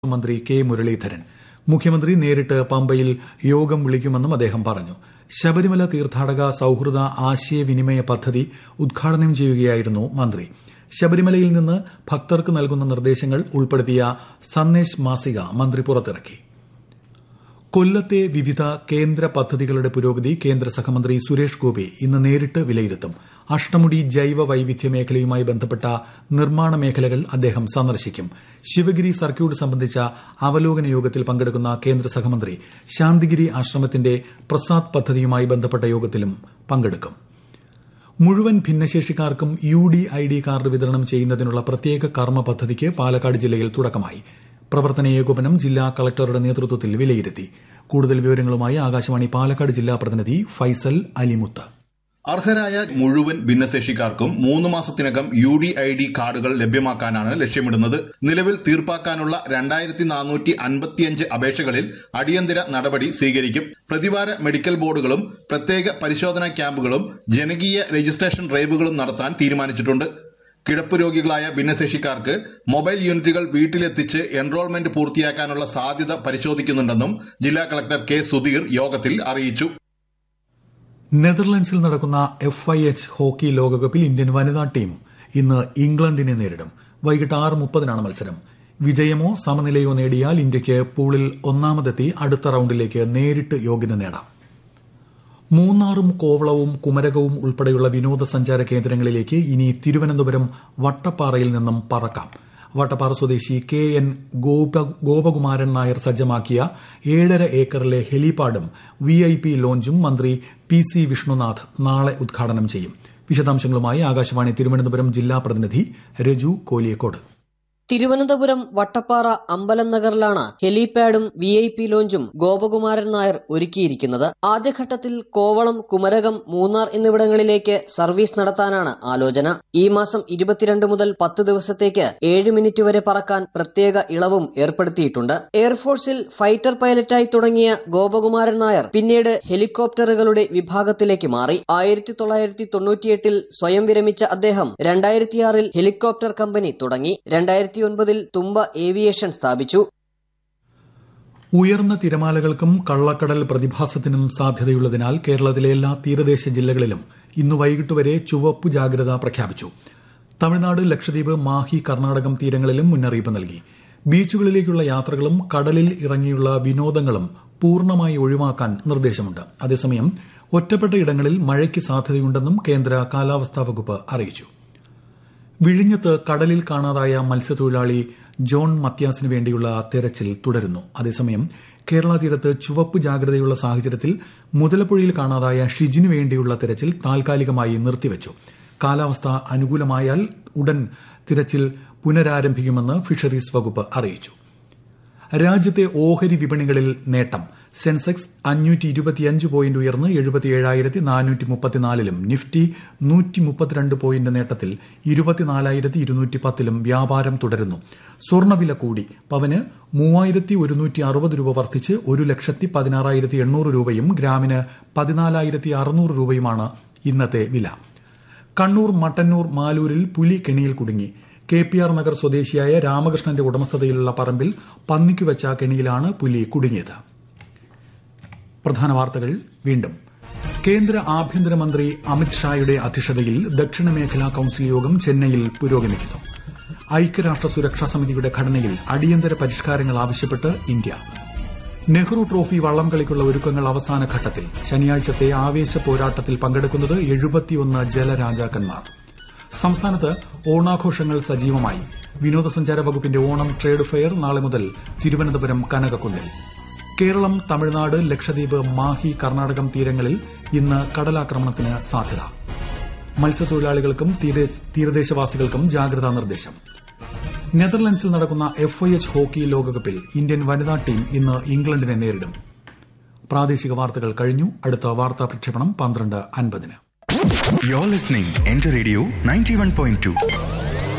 മന്ത്രി കെ മുരളീധരൻ മുഖ്യമന്ത്രി നേരിട്ട് പമ്പയിൽ യോഗം വിളിക്കുമെന്നും അദ്ദേഹം പറഞ്ഞു ശബരിമല തീർത്ഥാടക സൌഹൃദ ആശയവിനിമയ പദ്ധതി ഉദ്ഘാടനം ചെയ്യുകയായിരുന്നു മന്ത്രി ശബരിമലയിൽ നിന്ന് ഭക്തർക്ക് നൽകുന്ന നിർദ്ദേശങ്ങൾ ഉൾപ്പെടുത്തിയ സന്ദേശ് മാസിക മന്ത്രി പുറത്തിറക്കി കൊല്ലത്തെ വിവിധ കേന്ദ്ര പദ്ധതികളുടെ പുരോഗതി കേന്ദ്ര സഹമന്ത്രി സുരേഷ് ഗോപി ഇന്ന് നേരിട്ട് വിലയിരുത്തും അഷ്ടമുടി ജൈവ വൈവിധ്യ മേഖലയുമായി ബന്ധപ്പെട്ട നിർമ്മാണ മേഖലകൾ അദ്ദേഹം സന്ദർശിക്കും ശിവഗിരി സർക്യൂട്ട് സംബന്ധിച്ച അവലോകന യോഗത്തിൽ പങ്കെടുക്കുന്ന കേന്ദ്ര സഹമന്ത്രി ശാന്തിഗിരി ആശ്രമത്തിന്റെ പ്രസാദ് പദ്ധതിയുമായി ബന്ധപ്പെട്ട യോഗത്തിലും പങ്കെടുക്കും മുഴുവൻ ഭിന്നശേഷിക്കാർക്കും U D I D card വിതരണം ചെയ്യുന്നതിനുള്ള പ്രത്യേക കർമ്മ പദ്ധതിക്ക് പാലക്കാട് ജില്ലയിൽ തുടക്കമായി പ്രവർത്തന ഏകോപനം ജില്ലാ കളക്ടറുടെ നേതൃത്വത്തിൽ വിലയിരുത്തി കൂടുതൽ വിവരങ്ങളുമായി ആകാശവാണി പാലക്കാട് ജില്ലാ പ്രതിനിധി ഫൈസൽ അലിമുത്ത് അർഹരായ മുഴുവൻ ഭിന്നശേഷിക്കാർക്കും മൂന്ന് മാസത്തിനകം യു ഡി ഐ ഡി കാർഡുകൾ ലഭ്യമാക്കാനാണ് ലക്ഷ്യമിടുന്നത് നിലവിൽ തീർപ്പാക്കാനുള്ള രണ്ടായിരത്തി നാനൂറ്റി അൻപത്തിയഞ്ച് അപേക്ഷകളിൽ അടിയന്തര നടപടി സ്വീകരിക്കും പ്രതിവാര മെഡിക്കൽ ബോർഡുകളും പ്രത്യേക പരിശോധനാ ക്യാമ്പുകളും ജനകീയ രജിസ്ട്രേഷൻ ഡ്രൈവുകളും നടത്താൻ തീരുമാനിച്ചിട്ടുണ്ട് കിടപ്പ് രോഗികളായ ഭിന്നശേഷിക്കാർക്ക് മൊബൈൽ യൂണിറ്റുകൾ വീട്ടിലെത്തിച്ച് എൻറോൾമെന്റ് പൂർത്തിയാക്കാനുള്ള സാധ്യത പരിശോധിക്കുന്നുണ്ടെന്നും ജില്ലാ കളക്ടർ കെ സുധീർ യോഗത്തിൽ അറിയിച്ചു നെതർലൻഡ്സിൽ നടക്കുന്ന എഫ് ഐ എച്ച് ഹോക്കി ലോകകപ്പിൽ ഇന്ത്യൻ വനിതാ ടീം ഇന്ന് ഇംഗ്ലണ്ടിനെ നേരിടും വൈകിട്ട് ആറ് മുപ്പതിനാണ് മത്സരം വിജയമോ സമനിലയോ നേടിയാൽ ഇന്ത്യയ്ക്ക് പൂളിൽ ഒന്നാമതെത്തി അടുത്ത റൌണ്ടിലേക്ക് നേരിട്ട് യോഗ്യത നേടാം മൂന്നാറും കോവളവും കുമരകവും ഉൾപ്പെടെയുള്ള വിനോദസഞ്ചാര കേന്ദ്രങ്ങളിലേക്ക് ഇനി തിരുവനന്തപുരം വട്ടപ്പാറയിൽ നിന്നും പറക്കാം വട്ടപ്പാറ സ്വദേശി കെ എൻ ഗോപകുമാരൻ നായർ സജ്ജമാക്കിയ ഏഴര ഏക്കറിലെ ഹെലിപാഡും വി ഐ പി ലോഞ്ചും മന്ത്രി പി സി വിഷ്ണുനാഥ് നാളെ ഉദ്ഘാടനം ചെയ്യും വിശദാംശങ്ങളുമായി ആകാശവാണി തിരുവനന്തപുരം ജില്ലാ പ്രതിനിധി രജു കോലിയക്കോട് തിരുവനന്തപുരം വട്ടപ്പാറ അമ്പലം നഗറിലാണ് ഹെലിപാഡും വി ഐ പി ലോഞ്ചും ഗോപകുമാരൻ നായർ ഒരുക്കിയിരിക്കുന്നത് ആദ്യഘട്ടത്തിൽ കോവളം കുമരകം മൂന്നാർ എന്നിവിടങ്ങളിലേക്ക് സർവീസ് നടത്താനാണ് ആലോചന ഈ മാസം ഇരുപത്തിരണ്ട് മുതൽ പത്ത് ദിവസത്തേക്ക് ഏഴ് മിനിറ്റ് വരെ പറക്കാൻ പ്രത്യേക ഇളവും ഏർപ്പെടുത്തിയിട്ടുണ്ട് എയർഫോഴ്സിൽ ഫൈറ്റർ പൈലറ്റായി തുടങ്ങിയ ഗോപകുമാരൻ നായർ പിന്നീട് ഹെലികോപ്റ്ററുകളുടെ വിഭാഗത്തിലേക്ക് മാറി ആയിരത്തി തൊള്ളായിരത്തി തൊണ്ണൂറ്റിയെട്ടിൽ സ്വയം വിരമിച്ച അദ്ദേഹം രണ്ടായിരത്തിയാറിൽ ഹെലികോപ്റ്റർ കമ്പനി തുടങ്ങി രണ്ടായിരത്തി ഒൻപതിൽ തുമ്പ ഏവിയേഷൻ സ്ഥാപിച്ചു ഉയർന്ന തിരമാലകൾക്കും കള്ളക്കടൽ പ്രതിഭാസത്തിനും സാധ്യതയുള്ളതിനാൽ കേരളത്തിലെ എല്ലാ തീരദേശ ജില്ലകളിലും ഇന്ന് വൈകിട്ട് വരെ ചുവപ്പ് ജാഗ്രത പ്രഖ്യാപിച്ചു തമിഴ്നാട് ലക്ഷദ്വീപ് മാഹി കർണാടകം തീരങ്ങളിലും മുന്നറിയിപ്പ് നൽകി ബീച്ചുകളിലേക്കുള്ള യാത്രകളും കടലിൽ ഇറങ്ങിയുള്ള വിനോദങ്ങളും പൂർണ്ണമായി ഒഴിവാക്കാൻ നിർദ്ദേശമുണ്ട് അതേസമയം ഒറ്റപ്പെട്ട ഇടങ്ങളിൽ മഴയ്ക്ക് സാധ്യതയുണ്ടെന്നും കേന്ദ്ര കാലാവസ്ഥാ വകുപ്പ് അറിയിച്ചു വിഴിഞ്ഞത്ത് കടലിൽ കാണാതായ മത്സ്യത്തൊഴിലാളി ജോൺ മത്യാസിന് വേണ്ടിയുള്ള തെരച്ചിൽ തുടരുന്നു അതേസമയം കേരള തീരത്ത് ചുവപ്പ് ജാഗ്രതയുള്ള സാഹചര്യത്തിൽ മുതലപ്പുഴയിൽ കാണാതായ ഷിജിനു വേണ്ടിയുള്ള തെരച്ചിൽ താൽക്കാലികമായി നിർത്തിവച്ചു കാലാവസ്ഥ അനുകൂലമായാൽ ഉടൻ തിരച്ചിൽ പുനരാരംഭിക്കുമെന്ന് ഫിഷറീസ് വകുപ്പ് അറിയിച്ചു രാജ്യത്തെ ഓഹരി വിപണികളിൽ നേട്ടം സെൻസെക്സ് അഞ്ഞൂറ്റി ഇരുപത്തിയഞ്ച് പോയിന്റ് ഉയർന്ന് എഴുപത്തിയേഴായിരത്തി നാനൂറ്റി മുപ്പത്തിനാലിലും നിഫ്റ്റി നൂറ്റി മുപ്പത്തിരണ്ട് പോയിന്റ് നേട്ടത്തിൽ ഇരുപത്തിനാലായിരത്തി ഇരുന്നൂറ്റി പത്തിലും വ്യാപാരം തുടരുന്നു സ്വർണ്ണവില കൂടി പവന് മൂവായിരത്തി ഒരുന്നൂറ്റി അറുപത് രൂപ വർദ്ധിച്ച് ഒരു ലക്ഷത്തി പതിനാറായിരത്തി എണ്ണൂറ് രൂപയും ഗ്രാമിന് പതിനാലായിരത്തി അറുന്നൂറ് രൂപയുമാണ് ഇന്നത്തെ വില കണ്ണൂർ മട്ടന്നൂർ മാലൂരിൽ പുലി കെണിയിൽ കുടുങ്ങി കെ പി ആർ നഗർ സ്വദേശിയായ രാമകൃഷ്ണന്റെ ഉടമസ്ഥതയിലുള്ള പറമ്പിൽ പന്നിക്കു വെച്ച കെണിയിലാണ് പുലി കുടുങ്ങിയത് പ്രധാന വാർത്തകൾ വീണ്ടും കേന്ദ്ര ആഭ്യന്തരമന്ത്രി അമിത്ഷായുടെ അധ്യക്ഷതയിൽ ദക്ഷിണ മേഖലാ കൌൺസിൽ യോഗം ചെന്നൈയിൽ പുരോഗമിക്കുന്നു ഐക്യരാഷ്ട്ര സുരക്ഷാ സമിതിയുടെ ഘടനയിൽ അടിയന്തര പരിഷ്കാരങ്ങൾ ആവശ്യപ്പെട്ട് ഇന്ത്യ നെഹ്റു ട്രോഫി വള്ളംകളിക്കുള്ള ഒരുക്കങ്ങൾ അവസാന ഘട്ടത്തിൽ ശനിയാഴ്ചത്തെ ആവേശ പോരാട്ടത്തിൽ പങ്കെടുക്കുന്നത് എഴുപത്തിയൊന്ന് ജലരാജാക്കന്മാർ സംസ്ഥാനത്ത് ഓണാഘോഷങ്ങൾ സജീവമായി വിനോദസഞ്ചാര വകുപ്പിന്റെ ഓണം ട്രേഡ് ഫെയർ നാളെ മുതൽ തിരുവനന്തപുരം കനകക്കുന്നിൽ കേരളം തമിഴ്നാട് ലക്ഷദ്വീപ് മാഹി കർണാടകം തീരങ്ങളിൽ ഇന്ന് കടലാക്രമണത്തിന് സാധ്യത മത്സ്യത്തൊഴിലാളികൾക്കും തീരദേശവാസികൾക്കും ജാഗ്രതാ നിർദ്ദേശം നെതർലൻഡ്സിൽ നടക്കുന്ന എഫ് ഐ എച്ച് ഹോക്കി ലോകകപ്പിൽ ഇന്ത്യൻ വനിതാ ടീം ഇന്ന് ഇംഗ്ലണ്ടിനെ നേരിടും പ്രാദേശിക വാർത്തകൾ കഴിഞ്ഞു അടുത്ത വാർത്താ പ്രക്ഷേപണം പന്ത്രണ്ട് അൻപതിന് You're listening Enter Radio 91.2.